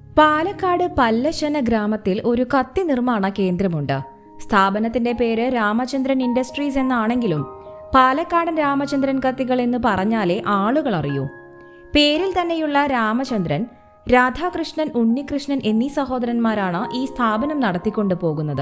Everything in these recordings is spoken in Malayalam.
പാലക്കാട് പല്ലശന ഗ്രാമത്തിൽ ഒരു കത്തി നിർമ്മാണ കേന്ദ്രമുണ്ട് സ്ഥാപനത്തിന്റെ പേര് രാമചന്ദ്രൻ ഇൻഡസ്ട്രീസ് എന്നാണെങ്കിലും പാലക്കാടൻ രാമചന്ദ്രൻ കത്തികൾ എന്ന് പറഞ്ഞാലേ ആളുകൾ അറിയൂ പേരിൽ തന്നെയുള്ള രാമചന്ദ്രൻ രാധാകൃഷ്ണൻ ഉണ്ണികൃഷ്ണൻ എന്നീ സഹോദരന്മാരാണ് ഈ സ്ഥാപനം നടത്തിക്കൊണ്ടു പോകുന്നത്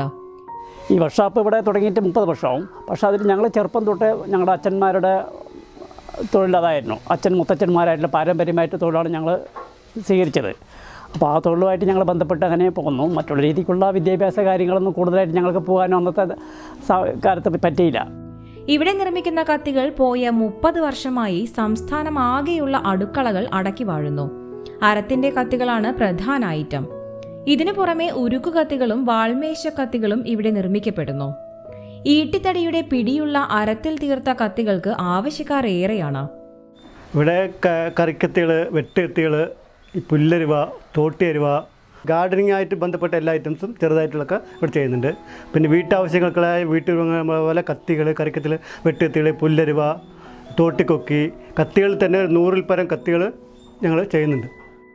ഈ വർക്ക്ഷോപ്പ് ഇവിടെ തുടങ്ങിയിട്ട് മുപ്പത് വർഷമാവും പക്ഷേ അതിൽ ഞങ്ങൾ ചെറുപ്പം തൊട്ട് ഞങ്ങളുടെ അച്ഛന്മാരുടെ തൊഴിലതായിരുന്നു അച്ഛൻ മുത്തച്ഛന്മാരായിട്ടുള്ള പാരമ്പര്യമായിട്ട് തൊഴിലാണ് ഞങ്ങൾ സ്വീകരിച്ചത് അപ്പോൾ ആ തൊഴിലുമായിട്ട് ഞങ്ങൾ ബന്ധപ്പെട്ട് അങ്ങനെ പോകുന്നു മറ്റുള്ള രീതിക്കുള്ള വിദ്യാഭ്യാസ കാര്യങ്ങളൊന്നും കൂടുതലായിട്ട് ഞങ്ങൾക്ക് പോകാനോ അന്നത്തെ സ- കാലത്ത് പറ്റിയില്ല ഇവിടെ നിർമ്മിക്കുന്ന കത്തികൾ പോയ മുപ്പത് വർഷമായി സംസ്ഥാനമാകെയുള്ള അടുക്കളകൾ അടക്കി വാഴുന്നു അരത്തിന്റെ കത്തികളാണ് പ്രധാന ഐറ്റം ഇതിനു പുറമെ ഉരുക്കു കത്തികളും വാൾമേശ കത്തികളും ഇവിടെ നിർമ്മിക്കപ്പെടുന്നു ഈട്ടിത്തടിയുടെ പിടിയുള്ള അരത്തിൽ തീർത്ത കത്തികൾക്ക് ആവശ്യക്കാർ ഏറെയാണ് ഇവിടെ ക- കറിക്കത്തികൾ വെട്ടുകത്തികൾ ഈ പുല്ലരുവ തോട്ടിയരുവ ഗാർഡനിങ് ആയിട്ട് ബന്ധപ്പെട്ട എല്ലാ ഐറ്റംസും ചെറുതായിട്ടുള്ളൊക്കെ ഇവിടെ ചെയ്യുന്നുണ്ട് പിന്നെ വീട്ടാവശ്യങ്ങൾക്കുള്ള വീട്ടുപകരണങ്ങൾ പോലെ കത്തികൾ കറിക്കത്തിൽ വെട്ടുകത്തികൾ പുല്ലരുവ തോട്ടിക്കൊക്കി കത്തികൾ തന്നെ ഒരു നൂറിൽ പരം കത്തികൾ ഞങ്ങൾ ചെയ്യുന്നുണ്ട്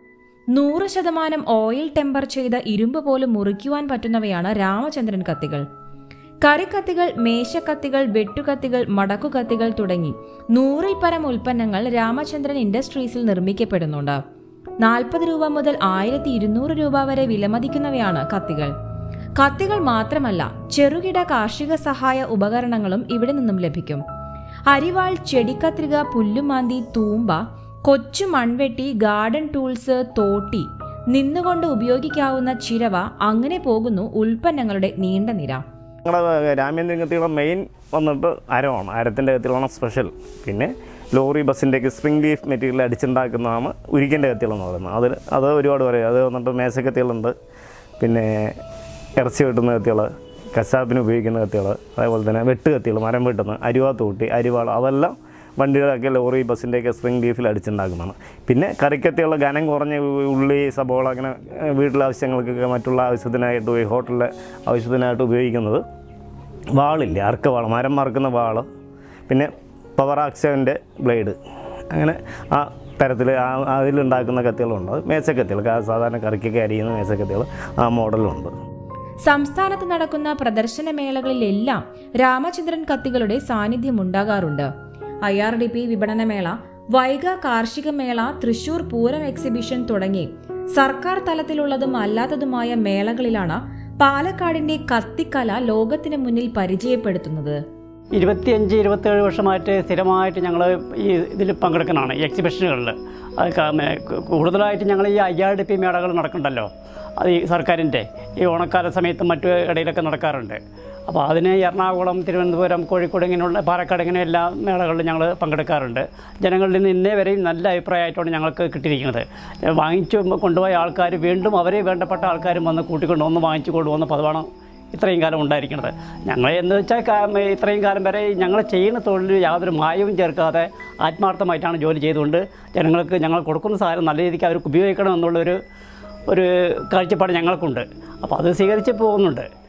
നൂറ് ശതമാനം ഓയിൽ ടെമ്പർ ചെയ്ത ഇരുമ്പ് പോലും മുറിക്കുവാൻ പറ്റുന്നവയാണ് രാമചന്ദ്രൻ കത്തികൾ കറിക്കത്തികൾ മേശക്കത്തികൾ വെട്ടുകത്തികൾ മടക്കുകത്തികൾ തുടങ്ങി നൂറിൽ പരം ഉൽപ്പന്നങ്ങൾ രാമചന്ദ്രൻ ഇൻഡസ്ട്രീസിൽ നിർമ്മിക്കപ്പെടുന്നുണ്ട് നാൽപ്പത് രൂപ മുതൽ ആയിരത്തി ഇരുന്നൂറ് രൂപ വരെ വിലമതിക്കുന്നവയാണ് കത്തികൾ കത്തികൾ മാത്രമല്ല ചെറുകിട കാർഷിക സഹായ ഉപകരണങ്ങളും ഇവിടെ നിന്നും ലഭിക്കും അരിവാൾ ചെടിക്കത്രിക പുല്ലുമാന്തി തൂമ്പ കൊച്ചു മൺവെട്ടി ഗാർഡൻ ടൂൾസ് തോട്ടി നിന്നുകൊണ്ട് ഉപയോഗിക്കാവുന്ന ചിരവ അങ്ങനെ പോകുന്നു ഉൽപ്പന്നങ്ങളുടെ നീണ്ട നിര ഞങ്ങളുടെ രാമേന്ദ്രൻ കത്തിയുടെ മെയിൻ വന്നിട്ട് അരമാണ് അരത്തിൻ്റെ കത്തികളാണ് സ്പെഷ്യൽ പിന്നെ ലോറി ബസ്സിൻ്റെയൊക്കെ സ്പ്രിംഗ് ലീഫ് മെറ്റീരിയൽ അടിച്ചുണ്ടാക്കുന്നതാണ് ഉരുക്കിൻ്റെ കത്തികളെന്ന് പറയുന്നത് അതിൽ അത് ഒരുപാട് പറയും അത് വന്നിട്ട് മേശക്കത്തികളുണ്ട് പിന്നെ ഇറച്ചി വെട്ടുന്ന കത്തികൾ കശാപ്പിന് ഉപയോഗിക്കുന്ന കത്തികൾ അതേപോലെ തന്നെ വെട്ട് കത്തികൾ മരം വെട്ടുന്ന അരിവാ തൂട്ടി അരിവാൾ അതെല്ലാം വണ്ടികളൊക്കെ ലോറി ബസ്സിൻ്റെയൊക്കെ സ്പ്രിംഗ് ലീഫിൽ അടിച്ചുണ്ടാക്കുന്നതാണ് പിന്നെ കറിക്കത്തിയുള്ള ഘനം കുറഞ്ഞ ഉ- ഉള്ളി സബോള അങ്ങനെ ഏഹ്, വീട്ടിലെ ആവശ്യങ്ങൾക്കൊക്കെ മറ്റുള്ള ആവശ്യത്തിനായിട്ട് ഉപയോഗി- ഹോട്ടലിലെ ആവശ്യത്തിനായിട്ട് ഉപയോഗിക്കുന്നത് വാളില്ലേ അർക്ക വാൾ മരം മറക്കുന്ന വാൾ പിന്നെ പവർ ആക്സവിൻ്റെ ബ്ലേഡ് അങ്ങനെ ആ തരത്തിൽ ആ അതിലുണ്ടാക്കുന്ന കത്തികളുണ്ട് അത് മേശക്കത്തികൾ ക- സാധാരണ കറിക്കൊക്കെ അരിയുന്ന മേശക്കത്തികൾ ആ മോഡലുണ്ട് സംസ്ഥാനത്ത് നടക്കുന്ന പ്രദർശന മേളകളിലെല്ലാം രാമചന്ദ്രൻ കത്തികളുടെ സാന്നിധ്യം ഉണ്ടാകാറുണ്ട് ഐ ആർ ഡി പി വിപണനമേള വൈഗ കാർഷിക മേള തൃശൂർ പൂരം എക്സിബിഷൻ തുടങ്ങി സർക്കാർ തലത്തിലുള്ളതും അല്ലാത്തതുമായ മേളകളിലാണ് പാലക്കാടിന്റെ കത്തിക്കല ലോകത്തിന് മുന്നിൽ പരിചയപ്പെടുത്തുന്നത് ഇരുപത്തിയഞ്ച് ഇരുപത്തേഴ് വർഷമായിട്ട് സ്ഥിരമായിട്ട് ഞങ്ങൾ ഈ ഇതിൽ പങ്കെടുക്കുന്നതാണ് ഈ എക്സിബിഷനുകളിൽ അത് ക- മേ- കൂടുതലായിട്ട് ഞങ്ങൾ ഈ ഐ ആർ ഡി പി മേളകൾ നടക്കുന്നുണ്ടല്ലോ അത് ഈ സർക്കാരിൻ്റെ ഈ ഓണക്കാല സമയത്തും മറ്റു ഇടയിലൊക്കെ നടക്കാറുണ്ട് അപ്പോൾ അതിന് എറണാകുളം തിരുവനന്തപുരം കോഴിക്കോട് ഇങ്ങനെയുള്ള പാലക്കാട് ഇങ്ങനെ എല്ലാ മേളകളിലും ഞങ്ങൾ പങ്കെടുക്കാറുണ്ട് ജനങ്ങളിൽ നിന്ന് ഇന്നേ വരെയും നല്ല അഭിപ്രായമായിട്ടാണ് ഞങ്ങൾക്ക് കിട്ടിയിരിക്കുന്നത് വാങ്ങിച്ചു കൊണ്ടുപോയ ആൾക്കാർ വീണ്ടും അവരെ വേണ്ടപ്പെട്ട ആൾക്കാരും വന്ന് കൂട്ടിക്കൊണ്ട് വന്ന് വാങ്ങിച്ചു കൊണ്ടുവന്ന പതിവാണ് ഇത്രയും കാലം ഉണ്ടായിരിക്കുന്നത് ഞങ്ങൾ എന്ന് വെച്ചാൽ കാ- ഇത്രയും കാലം വരെ ഞങ്ങൾ ചെയ്യുന്ന തൊഴിൽ യാതൊരു മായവും ചേർക്കാതെ ആത്മാർത്ഥമായിട്ടാണ് ജോലി ചെയ്തുകൊണ്ട് ജനങ്ങൾക്ക് ഞങ്ങൾ കൊടുക്കുന്ന സാധനം നല്ല രീതിക്ക് അവർക്ക് ഉപയോഗിക്കണം എന്നുള്ളൊരു ഒരു കാഴ്ചപ്പാട് ഞങ്ങൾക്കുണ്ട് അപ്പോൾ അത് സ്വീകരിച്ച് പോകുന്നുണ്ട്